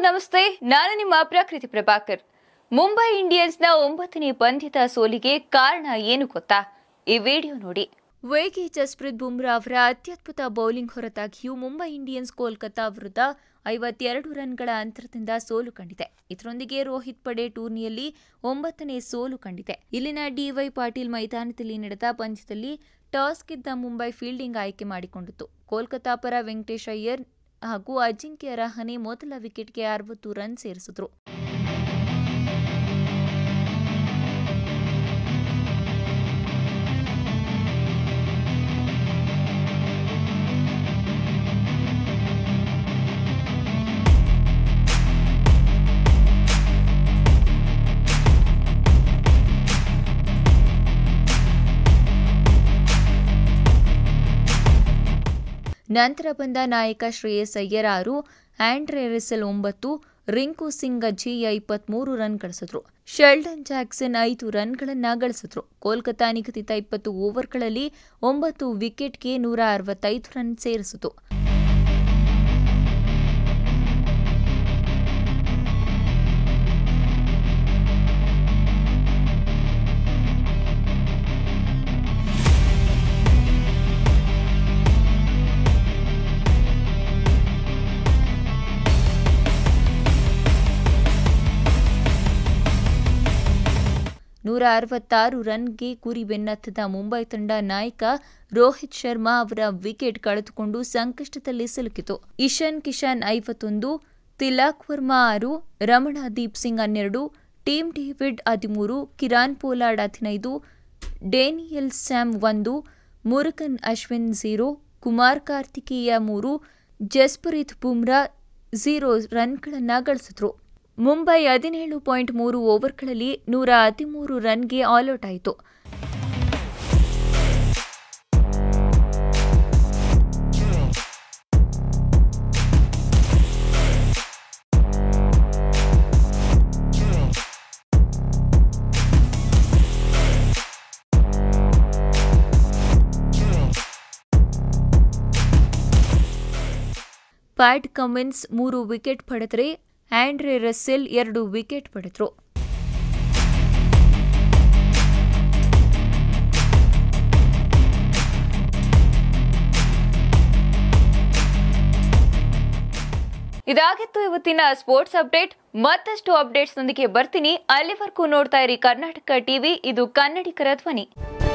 ನಮಸ್ತೆ ನಾನು ನಿಮ್ಮ ಪ್ರಕೃತಿ ಪ್ರಭಾಕರ್ ಮುಂಬೈ ಇಂಡಿಯನ್ಸ್ನ ಒಂಬತ್ತನೇ ಪಂದ್ಯದ ಸೋಲಿಗೆ ಕಾರಣ ಏನು ಗೊತ್ತಾ ಈ ವಿಡಿಯೋ ನೋಡಿ ವೇಗಿ ಜಸ್ಪ್ರೀತ್ ಬುಮ್ರಾ ಅವರ ಅತ್ಯದ್ಭುತ ಬೌಲಿಂಗ್ ಹೊರತಾಗಿಯೂ ಮುಂಬೈ ಇಂಡಿಯನ್ಸ್ ಕೋಲ್ಕತಾ ವಿರುದ್ಧ ಐವತ್ತೆರಡು ರನ್ಗಳ ಅಂತರದಿಂದ ಸೋಲು ಕಂಡಿದೆ ಇದರೊಂದಿಗೆ ರೋಹಿತ್ ಪಡೆ ಟೂರ್ನಿಯಲ್ಲಿ ಒಂಬತ್ತನೇ ಸೋಲು ಕಂಡಿದೆ ಇಲ್ಲಿನ ಡಿವೈ ಪಾಟೀಲ್ ಮೈದಾನದಲ್ಲಿ ನಡೆದ ಪಂದ್ಯದಲ್ಲಿ ಟಾಸ್ ಗೆದ್ದ ಮುಂಬೈ ಫೀಲ್ಡಿಂಗ್ ಆಯ್ಕೆ ಮಾಡಿಕೊಂಡಿತು ಕೋಲ್ಕತಾ ಪರ ವೆಂಕಟೇಶ್ ಅಯ್ಯರ್ ಹಾಗೂ ಅಜಿಂಕ್ಯ ರಹಾನೆ ಮೊದಲ ವಿಕೆಟ್ಗೆ ಅರವತ್ತು ರನ್ ಸೇರಿಸಿದ್ರು ನಂತರ ಬಂದ ನಾಯಕ ಶ್ರೇಯಸ್ ಅಯ್ಯರ್ ಆರು ಆಂಡ್ರೆ ರಿಸೆಲ್ ಒಂಬತ್ತು ರಿಂಕು ಸಿಂಗ್ ಅಜ್ಜಿಯ ಇಪ್ಪತ್ಮೂರು ರನ್ ಗಳಿಸಿದ್ರು ಶೆಲ್ಡನ್ ಜಾಕ್ಸನ್ ಐದು ರನ್ಗಳನ್ನ ಗಳಿಸಿದ್ರು ಕೋಲ್ಕತಾ ನಿಗದಿತ ಇಪ್ಪತ್ತು ಓವರ್ಗಳಲ್ಲಿ ಒಂಬತ್ತು ವಿಕೆಟ್ಗೆ ನೂರ ಅರವತ್ತೈದು ರನ್ ಸೇರಿಸಿತು ನೂರ ಅರವತ್ತಾರು ರನ್ಗೆ ಗುರಿ ಬೆನ್ನತ್ತದ ಮುಂಬೈ ತಂಡ ನಾಯಕ ರೋಹಿತ್ ಶರ್ಮಾ ಅವರ ವಿಕೆಟ್ ಕಳೆದುಕೊಂಡು ಸಂಕಷ್ಟದಲ್ಲಿ ಸಿಲುಕಿತು ಇಶಾನ್ ಕಿಶನ್ ಐವತ್ತೊಂದು ತಿಲಾಕ್ ವರ್ಮಾ ಆರು ರಮಣ ದೀಪ್ ಸಿಂಗ್ ಹನ್ನೆರಡು ಟೀಮ್ ಡೇವಿಡ್ ಹದಿಮೂರು ಕಿರಾನ್ ಪೋಲಾರ್ಡ್ ಹದಿನೈದು ಡೇನಿಯಲ್ ಸ್ಯಾಮ್ ಒಂದು ಮುರುಗನ್ ಅಶ್ವಿನ್ ಝೀರೋ ಕುಮಾರ್ ಕಾರ್ತಿಕೇಯ ಮೂರು ಜಸ್ಪ್ರೀತ್ ಬುಮ್ರಾ ಝೀರೋ ರನ್ಗಳನ್ನು ಗಳಿಸಿದ್ರು ಮುಂಬೈ ಹದಿನೇಳು ಪಾಯಿಂಟ್ ಮೂರು ಓವರ್ಗಳಲ್ಲಿ ನೂರ ಹದಿಮೂರು ರನ್ಗೆ ಆಲ್ಔಟ್ ಆಯಿತು ಪ್ಯಾಟ್ ಕಮಿನ್ಸ್ ಮೂರು ವಿಕೆಟ್ ಪಡೆದರೆ ಆಂಡ್ರೆ ರಸ್ಸೆಲ್ ಎರಡು ವಿಕೆಟ್ ಪಡೆದರು ಇದಾಗಿತ್ತು ಇವತ್ತಿನ ಸ್ಪೋರ್ಟ್ಸ್ ಅಪ್ಡೇಟ್ ಮತ್ತಷ್ಟು ಅಪ್ಡೇಟ್ಸ್ ನೊಂದಿಗೆ ಬರ್ತೀನಿ ಅಲ್ಲಿವರೆಗೂ ನೋಡ್ತಾ ಇರಿ ಕರ್ನಾಟಕ ಟಿವಿ ಇದು ಕನ್ನಡಿಗರ ಧ್ವನಿ